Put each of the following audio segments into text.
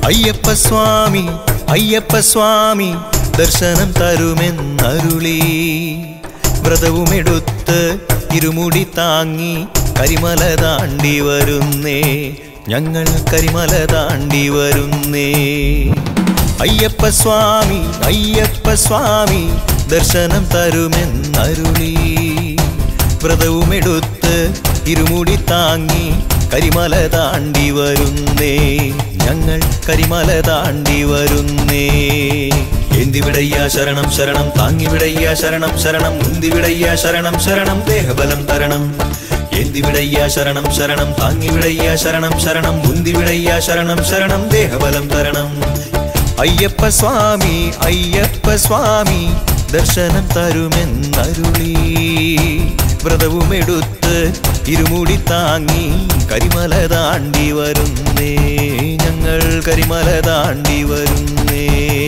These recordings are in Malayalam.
അയ്യപ്പ സ്വാമി അയ്യപ്പ സ്വാമി ദർശനം തരുമെന്നരുളി വ്രതവുമെടുത്ത് ഇരുമുടി താങ്ങി കരിമല താണ്ടി വരുന്നേ ഞങ്ങൾ കരിമല താണ്ടി വരുന്നേ അയ്യപ്പ സ്വാമി അയ്യപ്പ സ്വാമി ദർശനം തരുമെന്നരുളി വ്രതവുമെടുത്ത് ഇരുമുടി താങ്ങി കരിമല താണ്ടി വരുന്നേ ഞങ്ങൾ കരിമല താണ്ടി വരുന്നേ എന്തിവിടയ്യ ശരണം ശരണം താങ്ങിവിടയ്യ ശരണം ശരണം മുന്തിവിടയ്യ ശരണം ശരണം ദേഹബലം തരണം എന്തിവിടയ്യ ശരണം ശരണം താങ്ങിവിടയ്യ ശരണം ശരണം മുന്തിവിടയ്യ ശരണം ശരണം ദേഹബലം തരണം അയ്യപ്പ സ്വാമി അയ്യപ്പ സ്വാമി ദർശനം തരുമെന്നരുളി വ്രതവുമെടുത്ത് ഇരുമുടി താങ്ങി കരിമല താണ്ടി വരുന്നേ ഞങ്ങൾ കരിമല താണ്ടി വരുന്നേ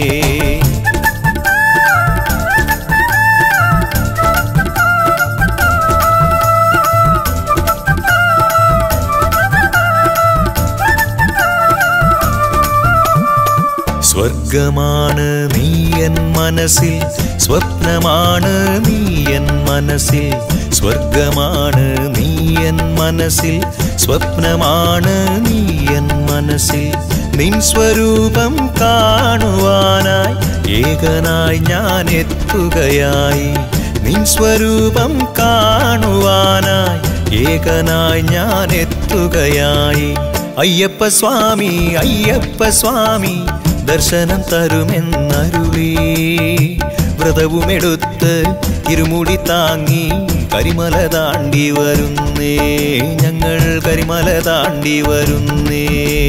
സ്വർഗമാണ് നീയൻ മനസ്സിൽ സ്വപ്നമാണ് നീയൻ മനസ്സിൽ സ്വർഗമാണ് നീയൻ മനസ്സിൽ സ്വപ്നമാണ് നീയൻ മനസ്സിൽ നിൻ സ്വരൂപം കാണുവാനായി ഏകനായി ഞാൻ എത്തുകയായി നിൻ സ്വരൂപം കാണുവാനായി ഏകനായി ഞാൻ എത്തുകയായി അയ്യപ്പ സ്വാമി അയ്യപ്പ സ്വാമി ദർശനം തരുമെന്നരുളി വ്രതവുമെടുത്ത് ഇരുമുടി താങ്ങി കരിമല താണ്ടി വരുന്നേ ഞങ്ങൾ കരിമല താണ്ടി വരുന്നേ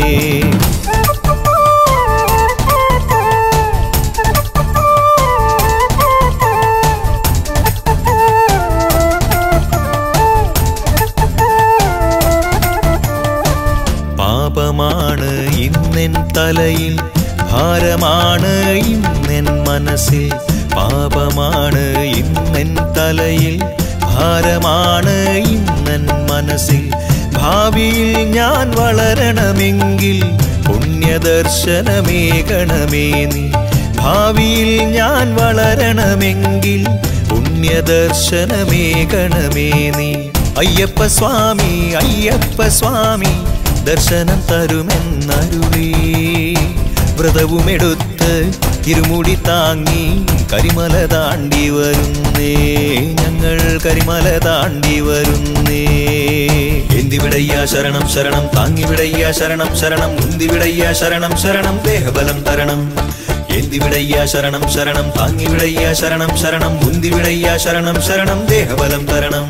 പാപമാണ് ഇന്നെൻ തലയിൽ ഭാരമാണ് ഇന്നെൻ മനസ്സിൽ പാപമാണ് ഇന്നെൻ തലയിൽ ഭാരമാണ് ഇന്നെൻ മനസ്സിൽ ഭാവിയിൽ ഞാൻ വളരണമെങ്കിൽ പുണ്യദർശനമേകണമേ നീ ഭാവിയിൽ ഞാൻ വളരണമെങ്കിൽ പുണ്യദർശനമേകണമേ നീ അയ്യപ്പ സ്വാമി അയ്യപ്പ സ്വാമി ദർശനം തരുമെന്നരുളി വ്രതവുമെടുത്ത് ഇരുമുടി താങ്ങി കരിമല താണ്ടി വരുന്നേ ഞങ്ങൾ കരിമല താണ്ടി വരുന്നേ എന്തിവിടയ്യ ശരണം ശരണം താങ്ങിവിടയ്യ ശരണം ശരണം മുന്തിവിടയ്യ ശരണം ശരണം ദേഹബലം തരണം എന്തിവിടയ്യ ശരണം ശരണം താങ്ങിവിടയ്യ ശരണം ശരണം മുന്തിവിടയ്യ ശരണം ശരണം ദേഹബലം തരണം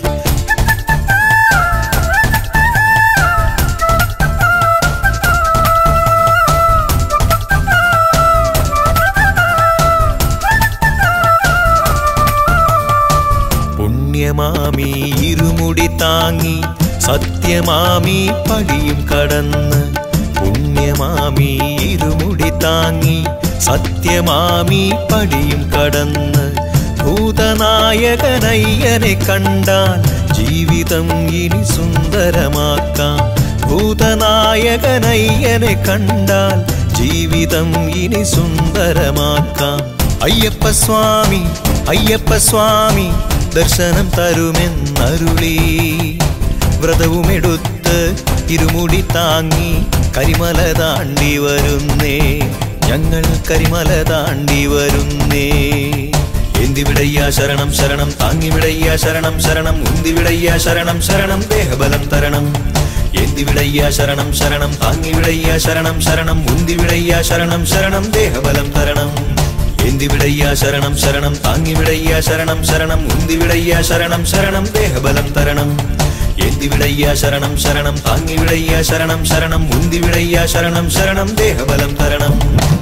പുണ്യമാമി ഇരുമുടി താങ്ങി സത്യമാമി പടിയും കടന്ന് പുണ്യമാമി ഇരുമുടി താങ്ങി സത്യമാമി പടിയും കടന്ന് ഭൂതനായകനയ്യനെ കണ്ടാൽ ജീവിതം ഇനി സുന്ദരമാക്കാം ഭൂതനായകനയ്യനെ കണ്ടാൽ ജീവിതം ഇനി സുന്ദരമാക്കാം അയ്യപ്പ സ്വാമി അയ്യപ്പ സ്വാമി ദർശനം തരുമെന്നരുളി വ്രതവുമെടുത്ത് ഇരുമുടി താങ്ങി കരിമല താണ്ടി വരുന്നേ ഞങ്ങൾ കരിമല താണ്ടി വരുന്നേ എന്തിവിടയ്യ ശരണം ശരണം താങ്ങിവിടയ്യ ശരണം ശരണം ഉന്തിവിടയ്യ ശരണം ശരണം ദേഹബലം തരണം എന്തിവിടയ്യ ശരണം ശരണം താങ്ങിവിടയ്യ ശരണം ശരണം ഉന്തിവിടയ്യ ശരണം ശരണം ദേഹബലം തരണം എന്തിവിടയ്യ ശരണം ശരണം താങ്ങിവിടയ്യ ശരണം ശരണം ഉന്തിവിടയ്യ ശരണം ശരണം ദേഹബലം തരണം എന്തിവിടയ്യ ശരണം ശരണം താങ്ങിവിടയ്യ ശരണം ശരണം ഉന്തിവിടയ്യ ശരണം ശരണം ദേഹബലം തരണം